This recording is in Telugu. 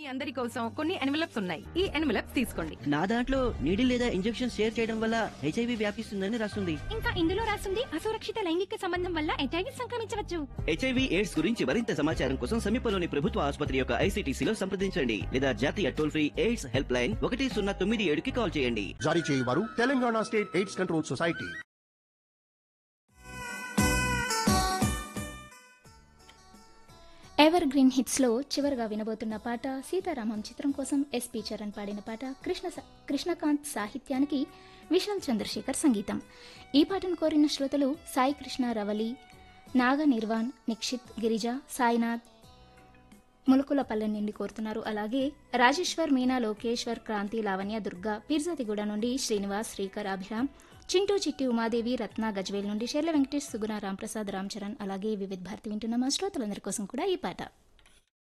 మీ అందరి కోసం కొన్ని ఎన్వలప్స్ ఉన్నాయి ఈ ఎన్వలప్స్ తీసుకోండి నా దాంట్లో నీడి లేదా ఇంజెక్షన్ షేర్ చేయడం వల్ల హెచ్ఐవి వ్యాపిస్తుందని రాస్తుంది ఇంకా ఇందులో రాస్తుంది అసురక్షిత లైంగిక సంబంధం వల్ల హెచ్ఐవి సంక్రమించవచ్చు హెచ్ఐవి ఎయిడ్స్ గురించి మరింత సమాచారం కోసం సమీపంలోని ప్రభుత్వ ఆసుపత్రి యొక్క ఐసీటీసీలో సంప్రదించండి లేదా జాతీయ toll free AIDS help line ఒకటి సున్నా తొమ్మిది ఏడుకి కాల్ చేయండి జారీ చేయవారు Telangana state AIDS control society ever green hits లో చివరిగా వినబోతున్న పాట సీతారామం చిత్రం కోసం ఎస్పి చరణ్ పాడిన పాట కృష్ణ కృష్ణకాంత్ సాహిత్యానికి విశాల్ చంద్రశేఖర్ సంగీతం ఈ పాటను కోరిన శ్రోతలు సాయి కృష్ణ రవలి నాగ నిర్వాణ్ నిక్షిత్ గిరిజ సాయినాథ్ ములుకులపల్లె నుండి కోరుతున్నారు అలాగే రాజేశ్వర్ మీనా లోకేశ్వర్ క్రాంతి లావణ్య దుర్గా పీర్జాతిగూడ నుండి శ్రీనివాస్ శ్రీకర్ అభిరామ్ చింటూ చిట్టి ఉమాదేవి రత్న గజ్వేల్ నుండి షెర్ల వెంకటేష్ సుగుణ రాంప్రసాద్ రామ్ చరణ్ అలాగే వివిధ భారతి వింటున్న మా శ్రోతలందరి కోసం కూడా ఈ పాట